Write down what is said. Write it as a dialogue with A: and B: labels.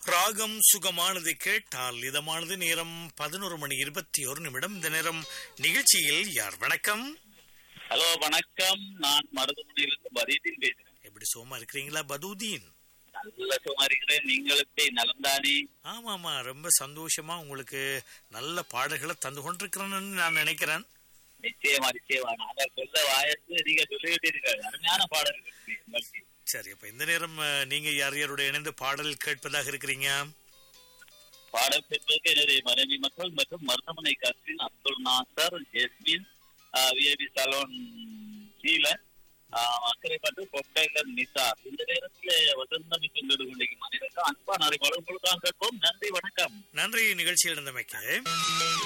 A: ராகம் சுகமானது கேட்டால் இதமானது நேரம் பதினோரு மணி இருபத்தி ஒரு நிமிடம் இந்த நேரம் நிகழ்ச்சியில் யார் வணக்கம்
B: ஹலோ வணக்கம் நான் மருதுமனையிலிருந்து பரீதீன் பேசுறேன்
A: எப்படி சுகமா இருக்கிறீங்களா பதூதீன்
B: நல்ல சும்மா இருக்கிறேன் நீங்களுக்கு நலந்தானே
A: ஆமா ஆமா ரொம்ப சந்தோஷமா உங்களுக்கு நல்ல பாடல்களை தந்து கொண்டிருக்கிறேன்னு நான் நினைக்கிறேன்
B: நிச்சயமா நிச்சயமா நாங்கள் சொல்ல வாயத்து நீங்க சொல்லிவிட்டீர்கள் அருமையான பாடல்கள் உங்களுக்கு
A: சரி அப்ப இந்த நேரம் அஹ், நீங்க யார் யாரோட இணைந்து பாடல் கேட்பதாக இருக்கிறீங்க
B: பாடல் பெற்றதுக்கு என்னுடைய மனைவி மக்கள் மற்றும் மருதமனை கஸ்டின் அப்துல் நாசர் ஜெஸ்மின் விஏபி சலோன் சீலன் அக்கறைப்பட்டு பொட்டைலர் நிசா இந்த நேரத்தில் வசந்தம் கொண்டு கொண்டிருக்கும் மனிதர்கள் அன்பான அறிவாளர் உங்களுக்காக கேட்போம் நன்றி வணக்கம்
A: நன்றி நிகழ்ச்சியில் இருந்தமைக்கு